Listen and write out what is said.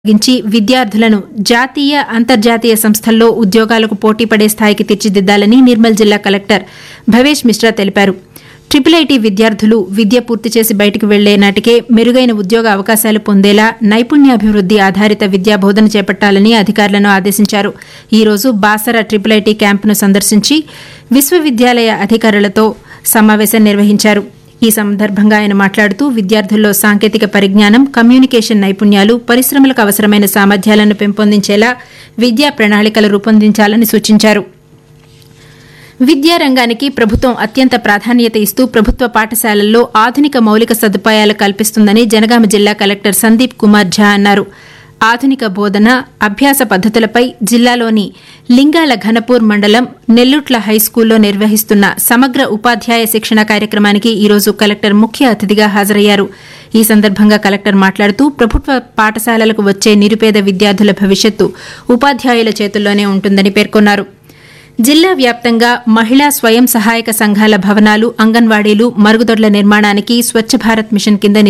తగ్గించి విద్యార్థులను జాతీయ అంతర్జాతీయ సంస్థల్లో ఉద్యోగాలకు పోటీపడే స్థాయికి తీర్చిదిద్దాలని నిర్మల్ జిల్లా కలెక్టర్ భవేష్ మిశ్రా తెలిపారు ట్రిపుల్ ఐటీ విద్యార్థులు విద్య పూర్తి చేసి బయటకు వెళ్లే నాటికే మెరుగైన ఉద్యోగ అవకాశాలు పొందేలా నైపుణ్యాభివృద్ది ఆధారిత విద్యా బోధన చేపట్టాలని అధికారులను ఆదేశించారు ఈ రోజు బాసర ట్రిపుల్ ఐటీ క్యాంపును సందర్శించి విశ్వవిద్యాలయ అధికారులతో సమావేశం నిర్వహించారు ఈ సందర్భంగా ఆయన మాట్లాడుతూ విద్యార్థుల్లో సాంకేతిక పరిజ్ఞానం కమ్యూనికేషన్ నైపుణ్యాలు పరిశ్రమలకు అవసరమైన సామర్థ్యాలను పెంపొందించేలా విద్యా ప్రణాళికలు రూపొందించాలని సూచించారు విద్యారంగానికి ప్రభుత్వం అత్యంత ప్రాధాన్యత ఇస్తూ ప్రభుత్వ పాఠశాలల్లో ఆధునిక మౌలిక సదుపాయాలు కల్పిస్తుందని జనగామ జిల్లా కలెక్టర్ సందీప్ కుమార్ ఝా అన్నారు ఆధునిక బోధన అభ్యాస పద్దతులపై జిల్లాలోని లింగాల ఘనపూర్ మండలం నెల్లుట్ల హైస్కూల్లో నిర్వహిస్తున్న సమగ్ర ఉపాధ్యాయ శిక్షణ కార్యక్రమానికి ఈరోజు కలెక్టర్ ముఖ్య అతిథిగా హాజరయ్యారు ఈ సందర్భంగా కలెక్టర్ మాట్లాడుతూ ప్రభుత్వ పాఠశాలలకు వచ్చే నిరుపేద విద్యార్థుల భవిష్యత్తు ఉపాధ్యాయుల చేతుల్లోనే ఉంటుందని పేర్కొన్నారు జిల్లా వ్యాప్తంగా మహిళా స్వయం సహాయక సంఘాల భవనాలు అంగన్వాడీలు మరుగుదొడ్ల నిర్మాణానికి స్వచ్ఛ భారత్ మిషన్ కింద